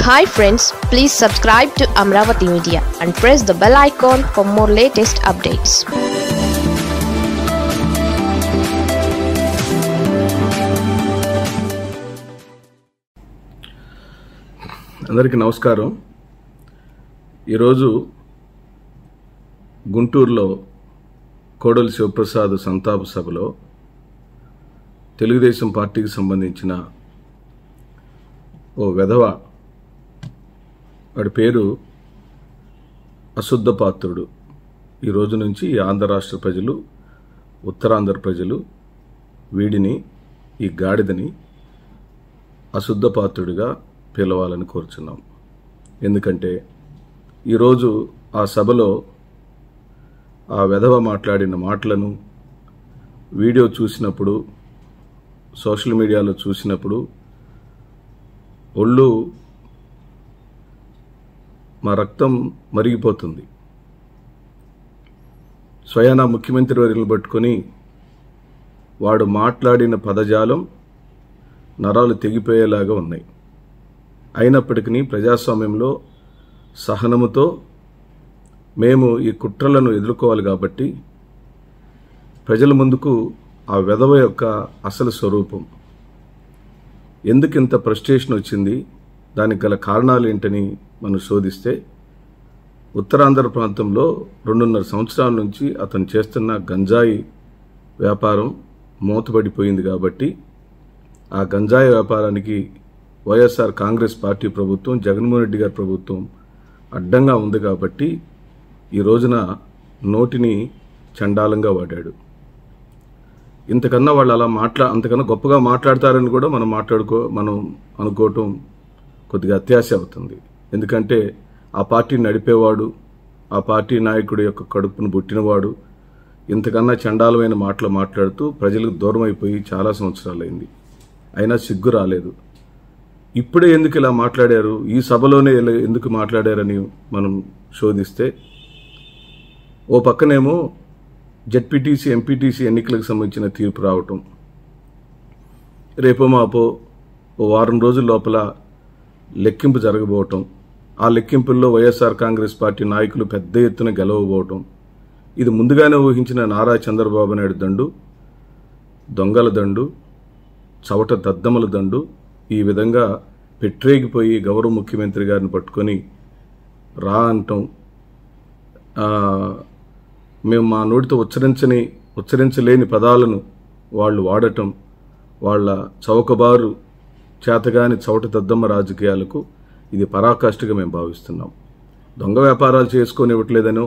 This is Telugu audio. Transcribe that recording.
hi friends please subscribe to Amaravati media and press the bell icon for more latest updates అందరికీ నమస్కారం ఈరోజు గుంటూరులో కోడలి శివప్రసాద్ సంతాప సభలో తెలుగుదేశం పార్టీకి సంబంధించిన ఓ వెధవ వాడి పేరు అశుద్ధ పాత్రుడు ఈ రోజు నుంచి ఈ ఆంధ్ర రాష్ట్ర ప్రజలు ఉత్తరాంధ్ర ప్రజలు వీడిని ఈ గాడిదని అశుద్ధ పాత్రుడిగా పిలవాలని కోరుచున్నాం ఎందుకంటే ఈరోజు ఆ సభలో ఆ వెధవ మాట్లాడిన మాటలను వీడియో చూసినప్పుడు సోషల్ మీడియాలో చూసినప్పుడు ఒళ్ళు మా రక్తం మరిగిపోతుంది స్వయానా ముఖ్యమంత్రి వర్యులను పట్టుకొని వాడు మాట్లాడిన పదజాలం నరాలు తెగిపోయేలాగా ఉన్నాయి అయినప్పటికీ ప్రజాస్వామ్యంలో సహనముతో మేము ఈ కుట్రలను ఎదుర్కోవాలి కాబట్టి ప్రజల ముందుకు ఆ వెధవ యొక్క అసలు స్వరూపం ఎందుకు ఇంత ఫ్రస్ట్రేషన్ వచ్చింది దానికి గల కారణాలు ఏంటని మనం శోధిస్తే ఉత్తరాంధ్ర ప్రాంతంలో రెండున్నర సంవత్సరాల నుంచి అతను చేస్తున్న గంజాయి వ్యాపారం మూతపడిపోయింది కాబట్టి ఆ గంజాయి వ్యాపారానికి వైఎస్ఆర్ కాంగ్రెస్ పార్టీ ప్రభుత్వం జగన్మోహన్ రెడ్డి గారి ప్రభుత్వం అడ్డంగా ఉంది కాబట్టి ఈ రోజున నోటిని చండాలంగా వాడాడు ఇంతకన్నా వాళ్ళు అలా మాట్లా అంతకన్నా గొప్పగా మాట్లాడతారని కూడా మనం మాట్లాడుకో మనం అనుకోవటం కొద్దిగా అత్యాశ అవుతుంది ఎందుకంటే ఆ పార్టీని నడిపేవాడు ఆ పార్టీ నాయకుడి యొక్క కడుపును పుట్టినవాడు ఇంతకన్నా చండాలమైన మాటలు మాట్లాడుతూ ప్రజలకు దూరం అయిపోయి చాలా సంవత్సరాలైంది అయినా సిగ్గు రాలేదు ఇప్పుడే ఎందుకు ఇలా మాట్లాడారు ఈ సభలోనే ఇలా ఎందుకు మాట్లాడారని మనం శోధిస్తే ఓ పక్కనేమో జెడ్పీటీసీ ఎంపీటీసీ ఎన్నికలకు సంబంధించిన తీర్పు రావటం రేపో మాపో ఓ వారం రోజుల లోపల లెక్కింపు జరగబోవటం ఆ లెక్కింపుల్లో వైఎస్ఆర్ కాంగ్రెస్ పార్టీ నాయకులు పెద్ద ఎత్తున గెలవబోవటం ఇది ముందుగానే ఊహించిన నారా చంద్రబాబు నాయుడు దండు దొంగల దండు చవట దద్దమల దండు ఈ విధంగా పెట్టరేగిపోయి గౌరవ ముఖ్యమంత్రి గారిని పట్టుకొని రా అంటాం ఆ, మేము మా నోటితో ఉచ్చరించని ఉచ్చరించలేని పదాలను వాళ్ళు వాడటం వాళ్ళ చౌకబారు చేతగాని చవట దద్దమ్మ రాజకీయాలకు ఇది పరాకాష్ఠగా మేము భావిస్తున్నాం దొంగ వ్యాపారాలు చేసుకొని ఇవ్వట్లేదనో